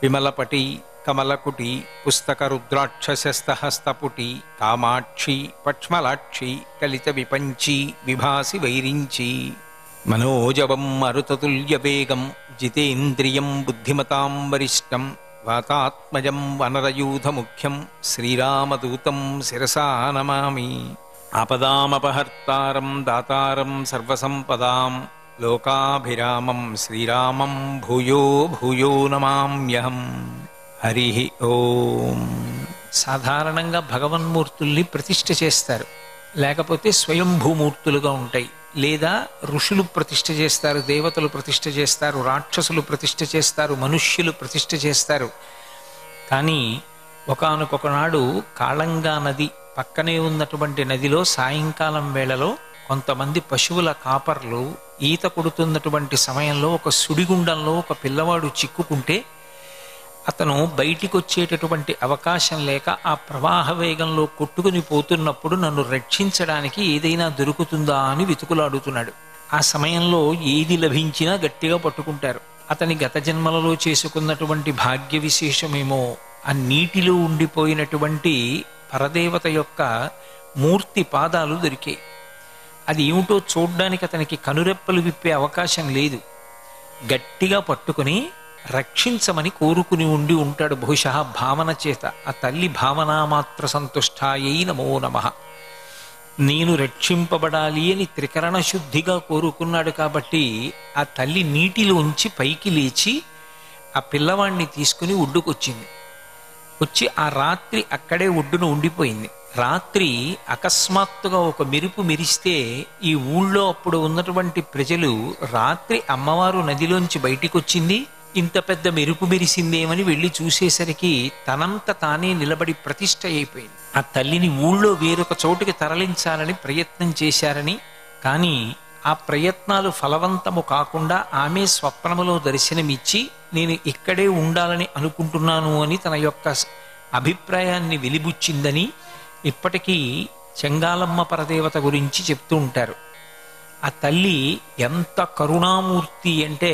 విమలపటి కమలకుటి పుస్తక రుద్రాక్షస్తహస్తపుటి కామాక్షి పక్ష్మలాక్షి కలిత విపంచి విభాసి వైరించి మనోజవం మరుతతుల్యవేగం జితేంద్రియం బుద్ధిమతాం వరిష్టం వాతాత్మజం వనరయూధముఖ్యం శ్రీరామదూతం శిరసా నమామి ఆపదామపహర్తారం దాతారం సర్వసంపదాం లోకాభిరామం శ్రీరామం భూయో భూయో నమామ్యహం హరి ఓం సాధారణంగా భగవన్మూర్తుల్ని ప్రతిష్ఠ చేస్తారు లేకపోతే స్వయంభూమూర్తులుగా ఉంటాయి లేదా ఋషులు ప్రతిష్ఠ చేస్తారు దేవతలు ప్రతిష్ఠ చేస్తారు రాక్షసులు ప్రతిష్ఠ చేస్తారు మనుష్యులు ప్రతిష్ఠ చేస్తారు కానీ ఒకానొకనాడు కాళంగా నది పక్కనే ఉన్నటువంటి నదిలో సాయంకాలం వేళలో కొంతమంది పశువుల కాపర్లు ఈత కొడుతున్నటువంటి సమయంలో ఒక సుడిగుండంలో ఒక పిల్లవాడు చిక్కుకుంటే అతను బయటికి వచ్చేటటువంటి అవకాశం లేక ఆ ప్రవాహ వేగంలో కొట్టుకుని పోతున్నప్పుడు నన్ను రక్షించడానికి ఏదైనా దొరుకుతుందా అని వెతుకులాడుతున్నాడు ఆ సమయంలో ఏది లభించినా గట్టిగా పట్టుకుంటారు అతని గత జన్మలలో చేసుకున్నటువంటి భాగ్య విశేషమేమో ఆ నీటిలో ఉండిపోయినటువంటి పరదేవత యొక్క మూర్తి పాదాలు దొరికాయి అది ఏమిటో చూడ్డానికి అతనికి కనురెప్పలు విప్పే అవకాశం లేదు గట్టిగా పట్టుకుని రక్షించమని కోరుకుని ఉండి ఉంటాడు బహుశా భావన చేత ఆ తల్లి భావనామాత్ర సంతుష్టాయై నమో నమ నేను రక్షింపబడాలి అని త్రికరణ శుద్ధిగా కోరుకున్నాడు కాబట్టి ఆ తల్లి నీటిలోంచి పైకి లేచి ఆ పిల్లవాడిని తీసుకుని ఒడ్డుకొచ్చింది వచ్చి ఆ రాత్రి అక్కడే ఒడ్డున ఉండిపోయింది రాత్రి అకస్మాత్తుగా ఒక మెరుపు మెరిస్తే ఈ ఊళ్ళో అప్పుడు ఉన్నటువంటి ప్రజలు రాత్రి అమ్మవారు నదిలోంచి బయటికి వచ్చింది ఇంత పెద్ద మెరుపు మెరిసిందేమని వెళ్ళి చూసేసరికి తనంత తానే నిలబడి ప్రతిష్ట అయిపోయింది ఆ తల్లిని ఊళ్ళో వేరొక చోటుకి తరలించాలని ప్రయత్నం చేశారని కానీ ఆ ప్రయత్నాలు ఫలవంతము కాకుండా ఆమె స్వప్నములో దర్శనమిచ్చి నేను ఇక్కడే ఉండాలని అనుకుంటున్నాను అని తన యొక్క అభిప్రాయాన్ని వెలిబుచ్చిందని ఇప్పటికీ చెంగాలమ్మ పరదేవత గురించి చెప్తూ ఉంటారు ఆ తల్లి ఎంత కరుణామూర్తి అంటే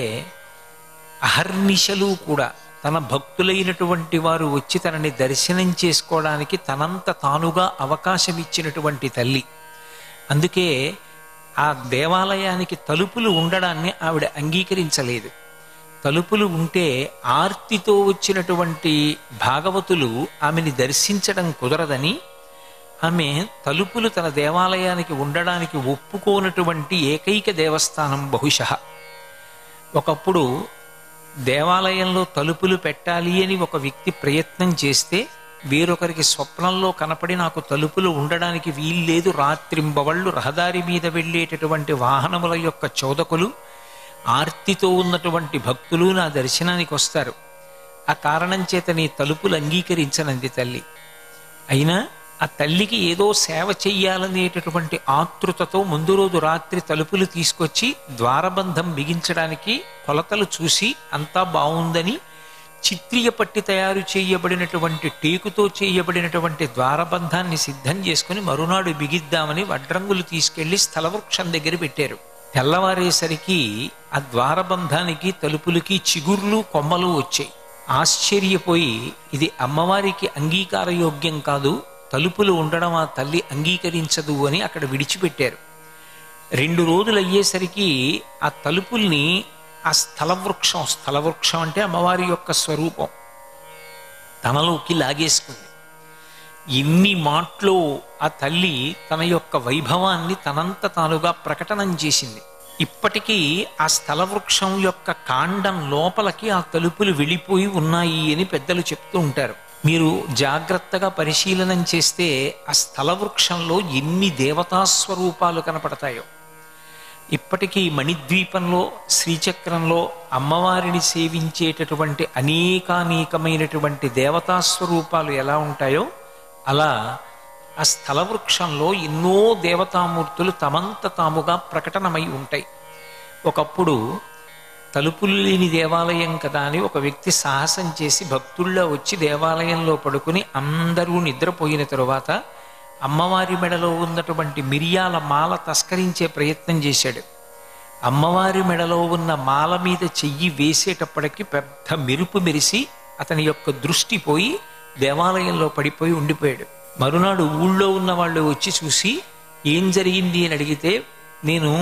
అహర్నిశలు కూడా తన భక్తులైనటువంటి వారు వచ్చి తనని దర్శనం చేసుకోవడానికి తనంత తానుగా అవకాశం ఇచ్చినటువంటి తల్లి అందుకే ఆ దేవాలయానికి తలుపులు ఉండడాన్ని ఆవిడ అంగీకరించలేదు తలుపులు ఉంటే ఆర్తితో వచ్చినటువంటి భాగవతులు ఆమెని దర్శించడం కుదరదని ఆమె తలుపులు తన దేవాలయానికి ఉండడానికి ఒప్పుకోనటువంటి ఏకైక దేవస్థానం బహుశः ఒకప్పుడు దేవాలయంలో తలుపులు పెట్టాలి అని ఒక వ్యక్తి ప్రయత్నం చేస్తే వేరొకరికి స్వప్నంలో కనపడి నాకు తలుపులు ఉండడానికి వీల్లేదు రాత్రింబవళ్ళు రహదారి మీద వెళ్ళేటటువంటి వాహనముల యొక్క చోదకులు ఆర్తితో ఉన్నటువంటి భక్తులు నా దర్శనానికి వస్తారు ఆ కారణం చేత నీ తలుపులు అంగీకరించనంది తల్లి అయినా ఆ తల్లికి ఏదో సేవ చెయ్యాలనేటటువంటి ఆతృతతో ముందు రోజు రాత్రి తలుపులు తీసుకొచ్చి ద్వారబంధం బిగించడానికి కొలతలు చూసి అంతా బాగుందని చిత్రియ పట్టి తయారు చేయబడినటువంటి టేకుతో చేయబడినటువంటి ద్వారబంధాన్ని సిద్ధం చేసుకుని మరునాడు బిగిద్దామని వడ్రంగులు తీసుకెళ్లి స్థలవృక్షం దగ్గర పెట్టారు తెల్లవారేసరికి ఆ ద్వారబంధానికి తలుపులకి చిగుర్లు కొమ్మలు వచ్చాయి ఆశ్చర్యపోయి ఇది అమ్మవారికి అంగీకారయోగ్యం కాదు తలుపులు ఉండడం ఆ తల్లి అంగీకరించదు అని అక్కడ విడిచిపెట్టారు రెండు రోజులు అయ్యేసరికి ఆ తలుపుల్ని ఆ స్థలవృక్షం స్థలవృక్షం అంటే అమ్మవారి యొక్క స్వరూపం తనలోకి లాగేసుకుంది ఎన్ని మాటలు ఆ తల్లి తన యొక్క వైభవాన్ని తనంత తానుగా ప్రకటనం చేసింది ఇప్పటికీ ఆ స్థలవృక్షం యొక్క కాండం లోపలికి ఆ తలుపులు వెళ్ళిపోయి ఉన్నాయి అని పెద్దలు చెప్తూ ఉంటారు మీరు జాగ్రత్తగా పరిశీలనం చేస్తే ఆ స్థలవృక్షంలో ఎన్ని దేవతా స్వరూపాలు కనపడతాయో ఇప్పటికీ మణిద్వీపంలో శ్రీచక్రంలో అమ్మవారిని సేవించేటటువంటి అనేకానేకమైనటువంటి దేవతా స్వరూపాలు ఎలా ఉంటాయో అలా ఆ స్థలవృక్షంలో ఎన్నో దేవతామూర్తులు తమంత తాముగా ప్రకటనమై ఉంటాయి ఒకప్పుడు తలుపులు లేని దేవాలయం కదా అని ఒక వ్యక్తి సాహసం చేసి భక్తుల్లో వచ్చి దేవాలయంలో పడుకుని అందరూ నిద్రపోయిన తరువాత అమ్మవారి మెడలో ఉన్నటువంటి మిరియాల మాల తస్కరించే ప్రయత్నం చేశాడు అమ్మవారి మెడలో ఉన్న మాల మీద చెయ్యి వేసేటప్పటికి పెద్ద మెరుపు మెరిసి అతని యొక్క దృష్టి పోయి దేవాలయంలో పడిపోయి ఉండిపోయాడు మరునాడు ఊళ్ళో ఉన్న వాళ్ళు వచ్చి చూసి ఏం జరిగింది అని అడిగితే నేను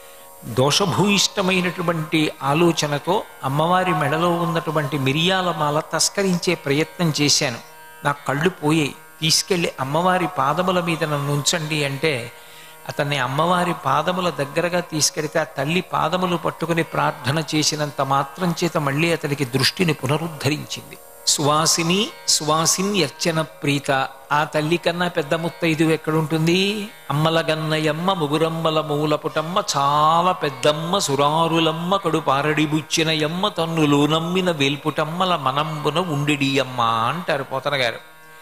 దోషభూయిష్టమైనటువంటి ఆలోచనతో అమ్మవారి మెడలో ఉన్నటువంటి మిరియాల మాల తస్కరించే ప్రయత్నం చేశాను నా కళ్ళు పోయాయి తీసుకెళ్లి అమ్మవారి పాదముల మీద నన్ను ఉంచండి అంటే అతన్ని అమ్మవారి పాదముల దగ్గరగా తీసుకెడితే ఆ తల్లి పాదములు పట్టుకుని ప్రార్థన చేసినంత మాత్రం చేత మళ్ళీ అతనికి దృష్టిని పునరుద్ధరించింది సువాసిని సువాసిని అర్చన ప్రీత ఆ తల్లి కన్నా పెద్ద ముత్తైదు ఎక్కడుంటుంది అమ్మల గన్నయమ్మ ముగురమ్మల మూలపుటమ్మ చాలా పెద్దమ్మ సురారులమ్మ కడు పారడిబుచ్చిన యమ్మ తన్నులు నమ్మిన వేల్పుటమ్మల మనంబున ఉండిడియమ్మ అంటారు పోతన గారు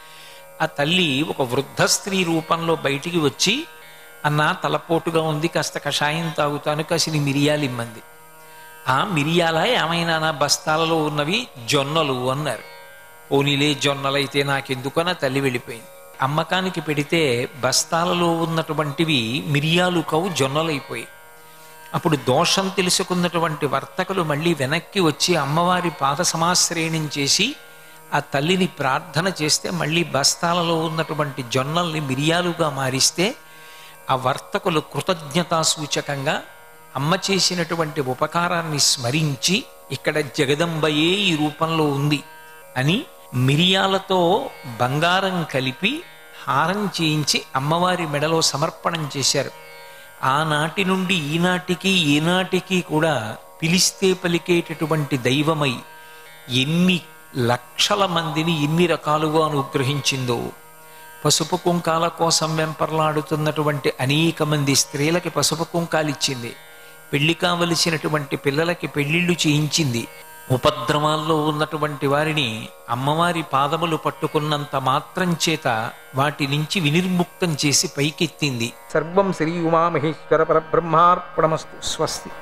ఆ తల్లి ఒక వృద్ధ స్త్రీ రూపంలో బయటికి వచ్చి అన్న తలపోటుగా ఉంది కాస్త కషాయం తాగుతాను కసిని మిరియాలు ఇమ్మంది ఆ మిరియాల ఏమైనా నా బస్తాలలో ఉన్నవి జొన్నలు అన్నారు పోనీలే జొన్నలైతే నాకెందుకన తల్లి వెళ్ళిపోయింది అమ్మకానికి పెడితే బస్తాలలో ఉన్నటువంటివి మిరియాలు కవు జొన్నలైపోయాయి అప్పుడు దోషం తెలుసుకున్నటువంటి వర్తకులు మళ్ళీ వెనక్కి వచ్చి అమ్మవారి పాద సమాశ్రయణం చేసి ఆ తల్లిని ప్రార్థన చేస్తే మళ్ళీ బస్తాలలో ఉన్నటువంటి జొన్నల్ని మిరియాలుగా మారిస్తే ఆ వర్తకులు కృతజ్ఞతా సూచకంగా అమ్మ చేసినటువంటి ఉపకారాన్ని స్మరించి ఇక్కడ జగదంబయే ఈ రూపంలో ఉంది అని మిరియాలతో బంగారం కలిపి హారం చేయించి అమ్మవారి మెడలో సమర్పణం చేశారు ఆనాటి నుండి ఈనాటికి ఈనాటికి కూడా పిలిస్తే పలికేటటువంటి దైవమై ఎన్ని లక్షల మందిని ఎన్ని రకాలుగా అనుగ్రహించిందో పసుపు కుంకాల కోసం వెంపర్లాడుతున్నటువంటి అనేక మంది స్త్రీలకి పసుపు కుంకాలు ఇచ్చింది పెళ్లి కావలసినటువంటి పిల్లలకి పెళ్లిళ్ళు చేయించింది ఉపద్రవాల్లో ఉన్నటువంటి వారిని అమ్మవారి పాదములు పట్టుకున్నంత మాత్రం చేత వాటి నుంచి వినిర్ముక్తం చేసి పైకెత్తింది సర్వం శ్రీ ఉమామహేశ్వర పరబ్రహ్మార్పణమస్తు స్వస్తి